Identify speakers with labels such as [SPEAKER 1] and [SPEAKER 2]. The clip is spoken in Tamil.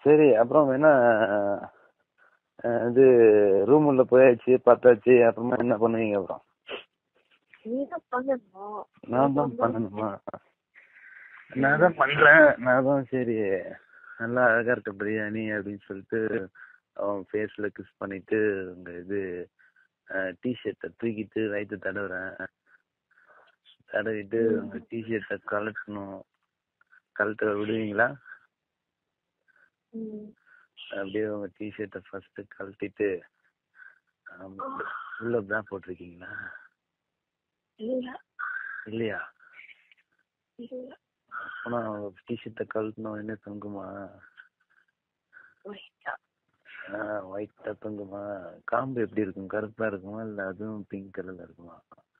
[SPEAKER 1] சரி அப்புறம் என்ன அஹ், இது ரூம் உள்ள போயாச்சு பார்த்தாச்சு அப்புறமா என்ன பண்ணுவீங்க அப்புறம்
[SPEAKER 2] நீ தான் பண்ணணும்
[SPEAKER 1] நான் தான் பண்ணணுமா நான் தான் பண்றேன் நான் தான் சரி நல்லா அழகா இருக்க பிரியாணி அப்படின்னு சொல்லிட்டு அவன் ஃபேஸ்ல கிஸ் பண்ணிட்டு உங்க இது டிஷர்ட்டை தூக்கிட்டு வயிற்று தடவுறேன் தடவிட்டு உங்க டிஷர்ட்டை கலட்டணும் கழட்ட விடுவீங்களா
[SPEAKER 2] ம்.
[SPEAKER 1] அப்படியே உங்க டிஷர்ட்டை ஃபர்ஸ்ட் கழட்டிட்டு ஆமா, உள்ள தான் போட்டிருக்கீங்களா
[SPEAKER 2] இல்ல
[SPEAKER 1] இல்லையா
[SPEAKER 2] இல்ல
[SPEAKER 1] ஆனா டிஷர்ட்டை கழட்டணும் என்ன தொங்குமா
[SPEAKER 2] ஒயிட்டா
[SPEAKER 1] ஒயிட்டா தொங்குமா காம்பு எப்படி இருக்கும் கருப்பா இருக்குமா இல்ல அதுவும் பிங்க் கலர்ல இருக்குமா